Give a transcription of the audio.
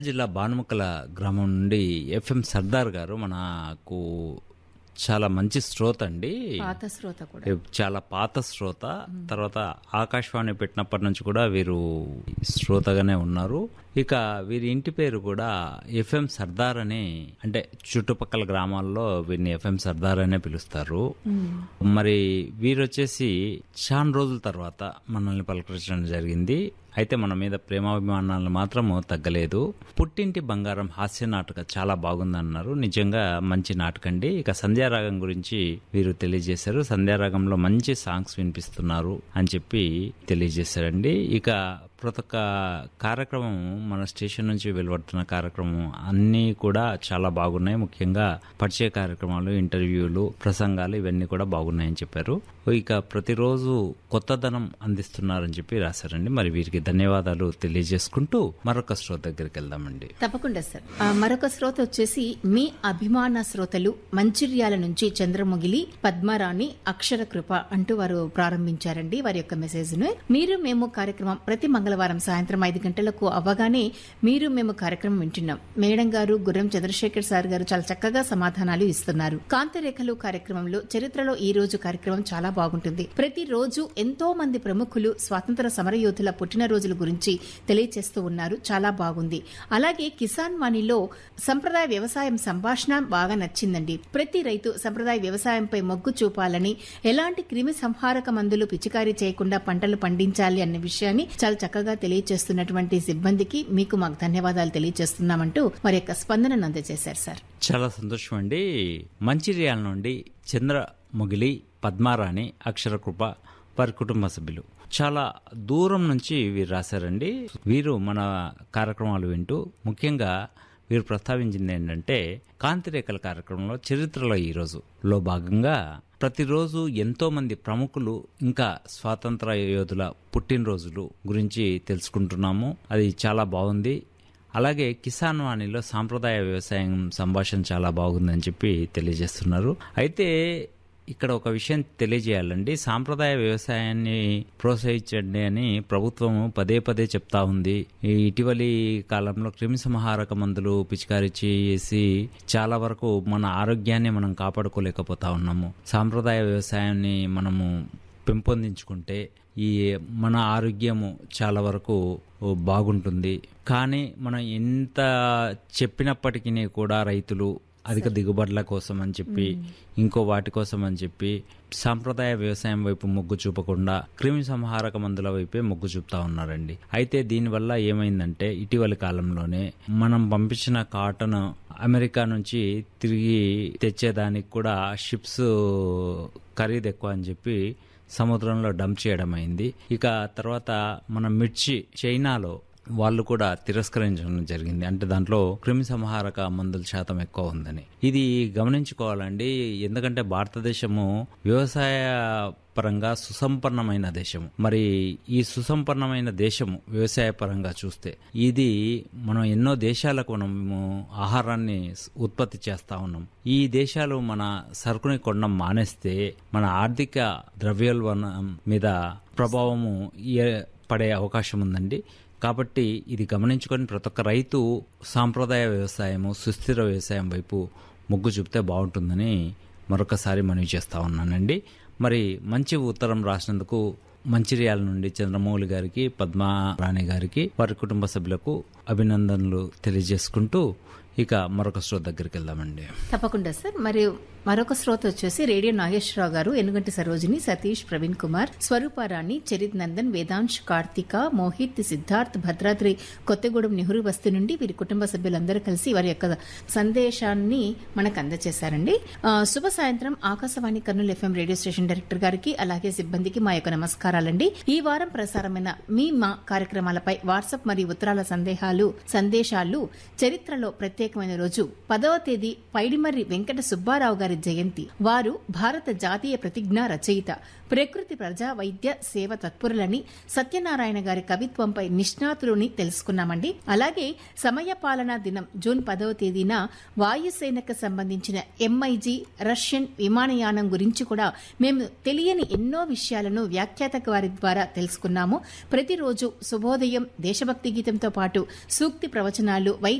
జిల్లా బానుముక్కల గ్రామం నుండి ఎఫ్ఎం సర్దార్ గారు మనకు చాలా మంచి శ్రోత అండి పాత శ్రోత కూడా చాలా పాత శ్రోత తర్వాత ఆకాశవాణి పెట్టినప్పటి నుంచి కూడా వీరు శ్రోతగానే ఉన్నారు ఇక వీరి ఇంటి పేరు కూడా ఎఫ్ఎం సర్దార్ అని అంటే చుట్టుపక్కల గ్రామాల్లో వీరిని ఎఫ్ఎం సర్దార్ అనే పిలుస్తారు మరి వీరు వచ్చేసి చాలా రోజుల తర్వాత మనల్ని పలకరించడం జరిగింది అయితే మన మీద ప్రేమాభిమానాలు మాత్రము తగ్గలేదు పుట్టింటి బంగారం హాస్య నాటక చాలా బాగుందన్నారు నిజంగా మంచి నాటకండి ఇక సంధ్యారాగం గురించి వీరు తెలియజేశారు సంధ్యారాగంలో మంచి సాంగ్స్ వినిపిస్తున్నారు అని చెప్పి తెలియజేశారండి ఇక ప్రతి ఒక్క కార్యక్రమం మన స్టేషన్ నుంచి వెలువడుతున్న కార్యక్రమం అన్నీ కూడా చాలా బాగున్నాయి ముఖ్యంగా పరిచయ కార్యక్రమాలు ఇంటర్వ్యూలు ప్రసంగాలు ఇవన్నీ కూడా బాగున్నాయని చెప్పారు ఇక ప్రతిరోజు కొత్తదనం అందిస్తున్నారని చెప్పి రాశారండి మరి వీరికి ధన్యవాదాలు తెలియజేసుకుంటూ మరొక శ్రోత దగ్గరికి వెళ్దామండి తప్పకుండా సార్ ఆ, మరొక శ్రోత వచ్చేసి మీ అభిమాన శ్రోతలు మంచిర్యాల నుంచి చంద్రముగిలి పద్మారాణి అక్షర కృప అంటూ వారు ప్రారంభించారండి వారి యొక్క మెసేజ్ ను మీరు మేము కార్యక్రమం ప్రతి మంగళవారం సాయంత్రం ఐదు గంటలకు అవ్వగానే మీరు మేము కార్యక్రమం వింటున్నాం మేడం గారు గుర్రం చంద్రశేఖర్ సార్ గారు చాలా చక్కగా సమాధానాలు ఇస్తున్నారు కాంతరేఖలు కార్యక్రమంలో చరిత్రలో ఈ రోజు కార్యక్రమం చాలా బాగుంటుంది ప్రతి రోజు ఎంతో మంది ప్రముఖులు స్వాతంత్ర సమరయోధుల పుట్టినరోజుల గురించి తెలియచేస్తూ ఉన్నారు చాలా బాగుంది అలాగే కిసాన్ వాణిలో సంప్రదాయ వ్యవసాయం సంభాషణ బాగా నచ్చిందండి ప్రతి రైతు సంప్రదాయ వ్యవసాయంపై మొగ్గు చూపాలని ఎలాంటి క్రిమి సంహారక మందులు పిచికారీ చేయకుండా పంటలు పండించాలి అన్న విషయాన్ని చాలా చక్కగా తెలియజేస్తున్నటువంటి సిబ్బందికి మీకు మాకు ధన్యవాదాలు తెలియజేస్తున్నామంటూ వారి యొక్క స్పందనను అందజేశారు సార్ చాలా సంతోషం అండి మంచిర్యాల నుండి చంద్ర మొగిలి పద్మారాణి అక్షరకృప వారి కుటుంబ సభ్యులు చాలా దూరం నుంచి వీరు రాశారండి వీరు మన కార్యక్రమాలు వింటూ ముఖ్యంగా వీరు ప్రస్తావించింది ఏంటంటే కాంతిరేఖల కార్యక్రమంలో చరిత్రలో ఈరోజు లో భాగంగా ప్రతిరోజు ఎంతో మంది ప్రముఖులు ఇంకా స్వాతంత్ర యోధుల పుట్టినరోజులు గురించి తెలుసుకుంటున్నాము అది చాలా బాగుంది అలాగే కిసాన్ వాణిలో సాంప్రదాయ వ్యవసాయం సంభాషణ చాలా బాగుందని చెప్పి తెలియజేస్తున్నారు అయితే ఇక్కడ ఒక విషయం తెలియజేయాలండి సాంప్రదాయ వ్యవసాయాన్ని ప్రోత్సహించండి అని ప్రభుత్వం పదే పదే చెప్తా ఉంది ఈ ఇటీవలి కాలంలో క్రిమిసంహారక మందులు పిచికారీ చేసి చాలా వరకు మన ఆరోగ్యాన్ని మనం కాపాడుకోలేకపోతా ఉన్నాము సాంప్రదాయ వ్యవసాయాన్ని మనము పెంపొందించుకుంటే ఈ మన ఆరోగ్యము చాలా వరకు బాగుంటుంది కానీ మనం ఎంత చెప్పినప్పటికీ కూడా రైతులు అధిక దిగుబడుల కోసం అని చెప్పి ఇంకో వాటి కోసం అని చెప్పి సాంప్రదాయ వ్యవసాయం వైపు మొగ్గు చూపకుండా క్రిమి సంహారక మందుల వైపే మొగ్గు చూపుతా ఉన్నారండి అయితే దీనివల్ల ఏమైందంటే ఇటీవలి కాలంలోనే మనం పంపించిన కాటన్ అమెరికా నుంచి తిరిగి తెచ్చేదానికి కూడా షిప్స్ ఖరీదు ఎక్కువ అని చెప్పి సముద్రంలో డంప్ చేయడం అయింది ఇక తర్వాత మన మిర్చి చైనాలో వాళ్ళు కూడా తిరస్కరించడం జరిగింది అంటే దాంట్లో క్రిమి సంహారక మందుల శాతం ఎక్కువ ఉందని ఇది గమనించుకోవాలండి ఎందుకంటే భారతదేశము వ్యవసాయ పరంగా సుసంపన్నమైన దేశము మరి ఈ సుసంపన్నమైన దేశము వ్యవసాయ పరంగా చూస్తే ఇది మనం ఎన్నో దేశాలకు మనము ఆహారాన్ని ఉత్పత్తి చేస్తా ఉన్నాం ఈ దేశాలు మన సరుకుని కొనడం మానేస్తే మన ఆర్థిక ద్రవ్యోల్బణం మీద ప్రభావము ఏ- పడే అవకాశం ఉందండి కాబట్టి ఇది గమనించుకొని ప్రతి ఒక్క రైతు సాంప్రదాయ వ్యవసాయము సుస్థిర వ్యవసాయం వైపు మొగ్గు చూపితే బాగుంటుందని మరొకసారి మనవి చేస్తా ఉన్నానండి మరి మంచి ఉత్తరం రాసినందుకు మంచిర్యాల నుండి చంద్రమౌళి గారికి పద్మా రాణి గారికి వారి కుటుంబ సభ్యులకు అభినందనలు తెలియజేసుకుంటూ ఇక మరొక శ్రోత దగ్గరికి వెళ్దామండి తప్పకుండా సార్ మరి మరొక శ్రోత వచ్చేసి రేడియో నాగేశ్వరరావు గారు ఎనుగంటి సరోజిని సతీష్ ప్రవీణ్ కుమార్ స్వరూపారాణి చరిత్ నందన్ వేదాంశ్ కార్తిక మోహిత్ సిద్ధార్థ్ భద్రాద్రి కొత్తగూడెం నెహ్రూ బస్తీ నుండి వీరి కుటుంబ సభ్యులందరూ కలిసి వారి యొక్క సందేశాన్ని మనకు అందజేశారండి ఆ, శుభ సాయంత్రం Akashvani Kurnool FM radio station director గారికి అలాగే సిబ్బందికి మా యొక్క నమస్కారాలండి ఈ వారం ప్రసారమైన మీ మా కార్యక్రమాలపై వాట్సాప్ మరియు ఉత్తరాల సందేహాలు సందేశాలు చరిత్రలో ప్రత్యేక ప్రత్యేకమైన రోజు పదవ తేదీ పైడిమర్రి వెంకట సుబ్బారావు గారి జయంతి వారు భారత జాతీయ ప్రతిజ్ఞా రచయిత ప్రకృతి ప్రజా వైద్య సేవ తత్పరులని సత్యనారాయణ గారి కవిత్వంపై నిష్ణాతులని తెలుసుకున్నామండి అలాగే సమయ పాలనా దినం జూన్ పదవ తేదీన వాయుసేనకు సంబంధించిన ఎంఐజీ రష్యన్ విమానయానం గురించి కూడా మేము తెలియని ఎన్నో విషయాలను వ్యాఖ్యాత వారి ద్వారా తెలుసుకున్నాము ప్రతిరోజు శుభోదయం దేశభక్తి గీతంతో పాటు సూక్తి ప్రవచనాలు వైద్య